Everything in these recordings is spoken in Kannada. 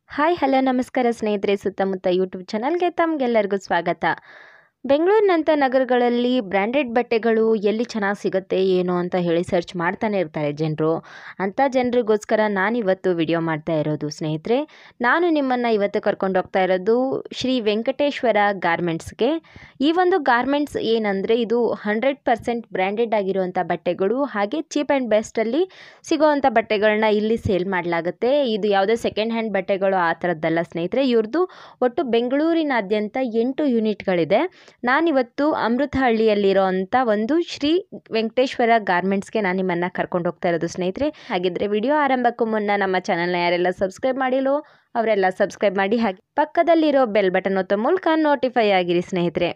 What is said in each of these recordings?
ಹಾಯ್ ಹಲೋ ನಮಸ್ಕಾರ ಸ್ನೇಹಿತರೆ ಸುತ್ತಮುತ್ತ ಯೂಟ್ಯೂಬ್ ಚಾನಲ್ಗೆ ತಮಗೆಲ್ಲರಿಗೂ ಸ್ವಾಗತ ಬೆಂಗಳೂರಿನಂಥ ನಗರಗಳಲ್ಲಿ ಬ್ರ್ಯಾಂಡೆಡ್ ಬಟ್ಟೆಗಳು ಎಲ್ಲಿ ಚೆನ್ನಾಗಿ ಸಿಗುತ್ತೆ ಏನು ಅಂತ ಹೇಳಿ ಸರ್ಚ್ ಮಾಡ್ತಾನೆ ಇರ್ತಾರೆ ಜನರು ಅಂಥ ಜನರಿಗೋಸ್ಕರ ನಾನಿವತ್ತು ವಿಡಿಯೋ ಮಾಡ್ತಾ ಇರೋದು ಸ್ನೇಹಿತರೆ ನಾನು ನಿಮ್ಮನ್ನು ಇವತ್ತು ಕರ್ಕೊಂಡು ಹೋಗ್ತಾ ಇರೋದು ಶ್ರೀ ವೆಂಕಟೇಶ್ವರ ಗಾರ್ಮೆಂಟ್ಸ್ಗೆ ಈ ಒಂದು ಗಾರ್ಮೆಂಟ್ಸ್ ಏನಂದರೆ ಇದು ಹಂಡ್ರೆಡ್ ಪರ್ಸೆಂಟ್ ಬ್ರ್ಯಾಂಡೆಡ್ ಆಗಿರುವಂಥ ಬಟ್ಟೆಗಳು ಹಾಗೆ ಚೀಪ್ ಆ್ಯಂಡ್ ಬೆಸ್ಟಲ್ಲಿ ಸಿಗೋವಂಥ ಬಟ್ಟೆಗಳನ್ನ ಇಲ್ಲಿ ಸೇಲ್ ಮಾಡಲಾಗುತ್ತೆ ಇದು ಯಾವುದೇ ಸೆಕೆಂಡ್ ಹ್ಯಾಂಡ್ ಬಟ್ಟೆಗಳು ಆ ಥರದ್ದಲ್ಲ ಸ್ನೇಹಿತರೆ ಇವ್ರದ್ದು ಒಟ್ಟು ಬೆಂಗಳೂರಿನಾದ್ಯಂತ ಎಂಟು ಯೂನಿಟ್ಗಳಿದೆ ನಾನಿವತ್ತು ಅಮೃತಹಳ್ಳಿಯಲ್ಲಿರೋ ಅಂಥ ಒಂದು ಶ್ರೀ ವೆಂಕಟೇಶ್ವರ ಗಾರ್ಮೆಂಟ್ಸ್ಗೆ ನಾನು ನಿಮ್ಮನ್ನು ಕರ್ಕೊಂಡು ಹೋಗ್ತಾ ಇರೋದು ಸ್ನೇಹಿತರೆ ಹಾಗಿದ್ರೆ ವಿಡಿಯೋ ಆರಂಭಕ್ಕೂ ಮುನ್ನ ನಮ್ಮ ಚಾನಲ್ನ ಯಾರೆಲ್ಲ ಸಬ್ಸ್ಕ್ರೈಬ್ ಮಾಡಿಲ್ಲೋ ಅವರೆಲ್ಲ ಸಬ್ಸ್ಕ್ರೈಬ್ ಮಾಡಿ ಹಾಗೆ ಪಕ್ಕದಲ್ಲಿರೋ ಬೆಲ್ ಬಟನ್ ಒತ್ತೋ ಮೂಲಕ ನೋಟಿಫೈ ಆಗಿರಿ ಸ್ನೇಹಿತರೆ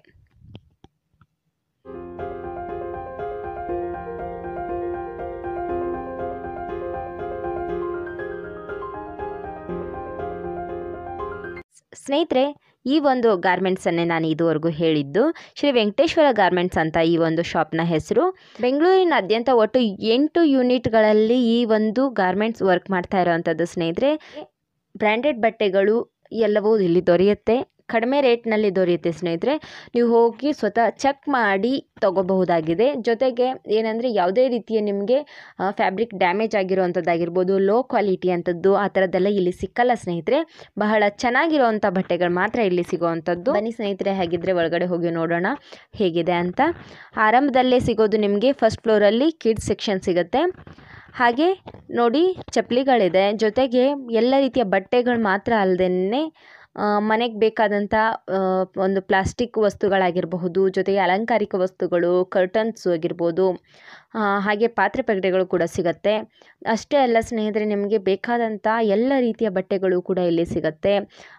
ಸ್ನೇಹಿತರೆ ಈ ಒಂದು ಗಾರ್ಮೆಂಟ್ಸನ್ನೇ ನಾನು ಇದುವರೆಗೂ ಹೇಳಿದ್ದು ಶ್ರೀ ವೆಂಕಟೇಶ್ವರ ಗಾರ್ಮೆಂಟ್ಸ್ ಅಂತ ಈ ಒಂದು ಶಾಪ್ನ ಹೆಸರು ಬೆಂಗಳೂರಿನಾದ್ಯಂತ ಒಟ್ಟು ಎಂಟು ಯೂನಿಟ್ಗಳಲ್ಲಿ ಈ ಒಂದು ಗಾರ್ಮೆಂಟ್ಸ್ ವರ್ಕ್ ಮಾಡ್ತಾ ಇರೋವಂಥದ್ದು ಸ್ನೇಹಿತರೆ ಬ್ರ್ಯಾಂಡೆಡ್ ಬಟ್ಟೆಗಳು ಎಲ್ಲವೂ ಇಲ್ಲಿ ದೊರೆಯುತ್ತೆ ಕಡಿಮೆ ರೇಟ್ನಲ್ಲಿ ದೊರೆಯುತ್ತೆ ಸ್ನೇಹಿತರೆ ನೀವು ಹೋಗಿ ಸ್ವತಃ ಚೆಕ್ ಮಾಡಿ ತಗೋಬಹುದಾಗಿದೆ ಜೊತೆಗೆ ಏನಂದರೆ ಯಾವುದೇ ರೀತಿಯ ನಿಮಗೆ ಫ್ಯಾಬ್ರಿಕ್ ಡ್ಯಾಮೇಜ್ ಆಗಿರೋವಂಥದ್ದಾಗಿರ್ಬೋದು ಲೋ ಕ್ವಾಲಿಟಿ ಅಂಥದ್ದು ಆ ಥರದ್ದೆಲ್ಲ ಇಲ್ಲಿ ಸಿಕ್ಕಲ್ಲ ಸ್ನೇಹಿತರೆ ಬಹಳ ಚೆನ್ನಾಗಿರೋವಂಥ ಬಟ್ಟೆಗಳು ಮಾತ್ರ ಇಲ್ಲಿ ಸಿಗೋವಂಥದ್ದು ಬನ್ನಿ ಸ್ನೇಹಿತರೆ ಹಾಗಿದ್ರೆ ಒಳಗಡೆ ಹೋಗಿ ನೋಡೋಣ ಹೇಗಿದೆ ಅಂತ ಆರಂಭದಲ್ಲೇ ಸಿಗೋದು ನಿಮಗೆ ಫಸ್ಟ್ ಫ್ಲೋರಲ್ಲಿ ಕಿಡ್ಸ್ ಸೆಕ್ಷನ್ ಸಿಗುತ್ತೆ ಹಾಗೆ ನೋಡಿ ಚಪ್ಪಲಿಗಳಿದೆ ಜೊತೆಗೆ ಎಲ್ಲ ರೀತಿಯ ಬಟ್ಟೆಗಳು ಮಾತ್ರ ಅಲ್ಲದೇ ಮನೆಗೆ ಬೇಕಾದಂಥ ಒಂದು ಪ್ಲಾಸ್ಟಿಕ್ ವಸ್ತುಗಳಾಗಿರಬಹುದು ಜೊತೆಗೆ ಅಲಂಕಾರಿಕ ವಸ್ತುಗಳು ಕರ್ಟನ್ಸ್ ಆಗಿರ್ಬೋದು ಹಾಗೆ ಪಾತ್ರೆ ಪಗಡೆಗಳು ಕೂಡ ಸಿಗುತ್ತೆ ಅಷ್ಟೇ ಅಲ್ಲ ಸ್ನೇಹಿತರೆ ನಿಮಗೆ ಬೇಕಾದಂಥ ಎಲ್ಲ ರೀತಿಯ ಬಟ್ಟೆಗಳು ಕೂಡ ಇಲ್ಲಿ ಸಿಗುತ್ತೆ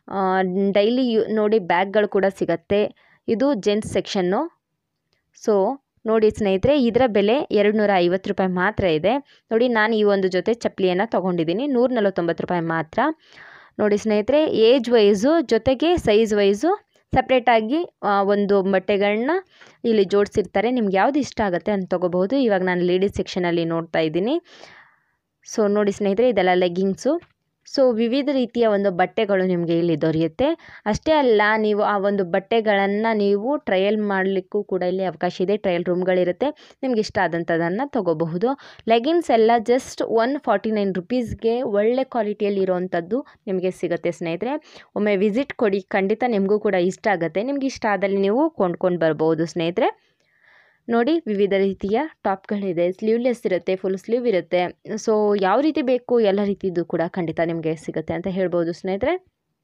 ಡೈಲಿ ಯು ನೋಡಿ ಬ್ಯಾಗ್ಗಳು ಕೂಡ ಸಿಗುತ್ತೆ ಇದು ಜೆಂಟ್ಸ್ ಸೆಕ್ಷನ್ನು ಸೊ ನೋಡಿ ಸ್ನೇಹಿತರೆ ಇದರ ಬೆಲೆ ಎರಡು ನೂರ ಐವತ್ತು ರೂಪಾಯಿ ಮಾತ್ರ ಇದೆ ನೋಡಿ ನಾನು ಈ ಒಂದು ಜೊತೆ ಚಪ್ಪಲಿಯನ್ನು ತೊಗೊಂಡಿದ್ದೀನಿ ನೂರ ನಲವತ್ತೊಂಬತ್ತು ರೂಪಾಯಿ ಮಾತ್ರ ನೋಡಿ ಸ್ನೇಹಿತರೆ ಏಜ್ ವೈಸು ಜೊತೆಗೆ ಸೈಜ್ ವೈಸು ಸಪ್ರೇಟಾಗಿ ಒಂದು ಬಟ್ಟೆಗಳನ್ನ ಇಲ್ಲಿ ಜೋಡಿಸಿರ್ತಾರೆ ನಿಮ್ಗೆ ಯಾವುದು ಇಷ್ಟ ಆಗುತ್ತೆ ಅಂತ ತೊಗೋಬಹುದು ಇವಾಗ ನಾನು ಲೇಡೀಸ್ ಸೆಕ್ಷನಲ್ಲಿ ನೋಡ್ತಾ ಇದ್ದೀನಿ ಸೊ ನೋಡಿ ಸ್ನೇಹಿತರೆ ಇದೆಲ್ಲ ಲೆಗ್ಗಿಂಗ್ಸು ಸೊ ವಿವಿಧ ರೀತಿಯ ಒಂದು ಬಟ್ಟೆಗಳು ನಿಮಗೆ ಇಲ್ಲಿ ದೊರೆಯುತ್ತೆ ಅಷ್ಟೇ ಅಲ್ಲ ನೀವು ಆ ಒಂದು ಬಟ್ಟೆಗಳನ್ನು ನೀವು ಟ್ರಯಲ್ ಮಾಡಲಿಕ್ಕೂ ಕೂಡ ಇಲ್ಲಿ ಅವಕಾಶ ಇದೆ ಟ್ರಯಲ್ ರೂಮ್ಗಳಿರುತ್ತೆ ನಿಮ್ಗೆ ಇಷ್ಟ ಆದಂಥದ್ದನ್ನು ತೊಗೋಬಹುದು ಲೆಗಿನ್ಸ್ ಎಲ್ಲ ಜಸ್ಟ್ ಒನ್ ಫಾರ್ಟಿ ನೈನ್ ರುಪೀಸ್ಗೆ ಒಳ್ಳೆ ಕ್ವಾಲಿಟಿಯಲ್ಲಿ ಇರೋವಂಥದ್ದು ನಿಮಗೆ ಸಿಗುತ್ತೆ ಸ್ನೇಹಿತರೆ ಒಮ್ಮೆ ವಿಸಿಟ್ ಕೊಡಿ ಖಂಡಿತ ನಿಮಗೂ ಕೂಡ ಇಷ್ಟ ಆಗುತ್ತೆ ನಿಮ್ಗೆ ಇಷ್ಟ ಆದಲ್ಲಿ ನೀವು ಕೊಂಡ್ಕೊಂಡು ಬರ್ಬೋದು ಸ್ನೇಹಿತರೆ ನೋಡಿ ವಿವಿಧ ರೀತಿಯ ಟಾಪ್ಗಳಿದೆ ಸ್ಲೀವ್ಲೆಸ್ ಇರುತ್ತೆ ಫುಲ್ ಸ್ಲೀವ್ ಇರುತ್ತೆ ಸೊ ಯಾವ ರೀತಿ ಬೇಕು ಎಲ್ಲ ರೀತಿಯದ್ದು ಕೂಡ ಖಂಡಿತ ನಿಮಗೆ ಸಿಗುತ್ತೆ ಅಂತ ಹೇಳ್ಬೋದು ಸ್ನೇಹಿತರೆ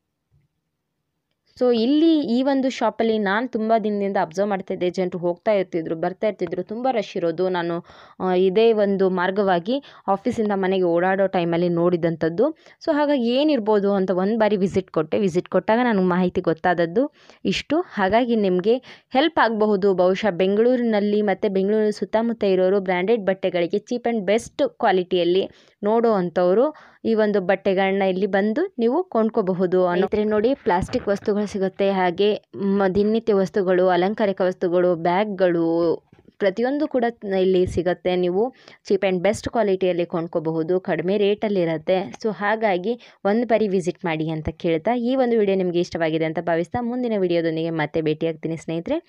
ಸೊ ಇಲ್ಲಿ ಈ ಒಂದು ಶಾಪಲ್ಲಿ ನಾನು ತುಂಬ ದಿನದಿಂದ ಅಬ್ಸರ್ವ್ ಮಾಡ್ತಾಯಿದ್ದೆ ಜನರು ಹೋಗ್ತಾ ಇರ್ತಿದ್ರು ಬರ್ತಾ ಇರ್ತಿದ್ರು ತುಂಬ ರಶ್ ಇರೋದು ನಾನು ಇದೇ ಒಂದು ಮಾರ್ಗವಾಗಿ ಆಫೀಸಿಂದ ಮನೆಗೆ ಓಡಾಡೋ ಟೈಮಲ್ಲಿ ನೋಡಿದಂಥದ್ದು ಸೊ ಹಾಗಾಗಿ ಏನಿರ್ಬೋದು ಅಂತ ಒಂದು ಬಾರಿ ವಿಸಿಟ್ ಕೊಟ್ಟೆ ವಿಸಿಟ್ ಕೊಟ್ಟಾಗ ನನಗೆ ಮಾಹಿತಿ ಗೊತ್ತಾದದ್ದು ಇಷ್ಟು ಹಾಗಾಗಿ ನಿಮಗೆ ಹೆಲ್ಪ್ ಆಗಬಹುದು ಬಹುಶಃ ಬೆಂಗಳೂರಿನಲ್ಲಿ ಮತ್ತು ಬೆಂಗಳೂರು ಸುತ್ತಮುತ್ತ ಇರೋರು ಬ್ರ್ಯಾಂಡೆಡ್ ಬಟ್ಟೆಗಳಿಗೆ ಚೀಪ್ ಆ್ಯಂಡ್ ಬೆಸ್ಟ್ ಕ್ವಾಲಿಟಿಯಲ್ಲಿ ನೋಡೋ ಅಂಥವರು ಈ ಒಂದು ಬಟ್ಟೆಗಳನ್ನ ಇಲ್ಲಿ ಬಂದು ನೀವು ಕೊಂಡ್ಕೋಬಹುದು ಅನ್ನೋದ್ರೆ ನೋಡಿ ಪ್ಲಾಸ್ಟಿಕ್ ವಸ್ತುಗಳು ಸಿಗುತ್ತೆ ಹಾಗೆ ದಿನನಿತ್ಯ ವಸ್ತುಗಳು ಅಲಂಕಾರಿಕ ವಸ್ತುಗಳು ಬ್ಯಾಗ್ಗಳು ಪ್ರತಿಯೊಂದು ಕೂಡ ಇಲ್ಲಿ ಸಿಗುತ್ತೆ ನೀವು ಚೀಪ್ ಆ್ಯಂಡ್ ಬೆಸ್ಟ್ ಕ್ವಾಲಿಟಿಯಲ್ಲಿ ಕೊಂಡ್ಕೋಬಹುದು ಕಡಿಮೆ ರೇಟಲ್ಲಿ ಇರುತ್ತೆ ಸೊ ಹಾಗಾಗಿ ಒಂದು ಬಾರಿ ವಿಸಿಟ್ ಮಾಡಿ ಅಂತ ಕೇಳ್ತಾ ಈ ಒಂದು ವಿಡಿಯೋ ನಿಮಗೆ ಇಷ್ಟವಾಗಿದೆ ಅಂತ ಭಾವಿಸ್ತಾ ಮುಂದಿನ ವಿಡಿಯೋದೊಂದಿಗೆ ಮತ್ತೆ ಭೇಟಿಯಾಗ್ತೀನಿ ಸ್ನೇಹಿತರೆ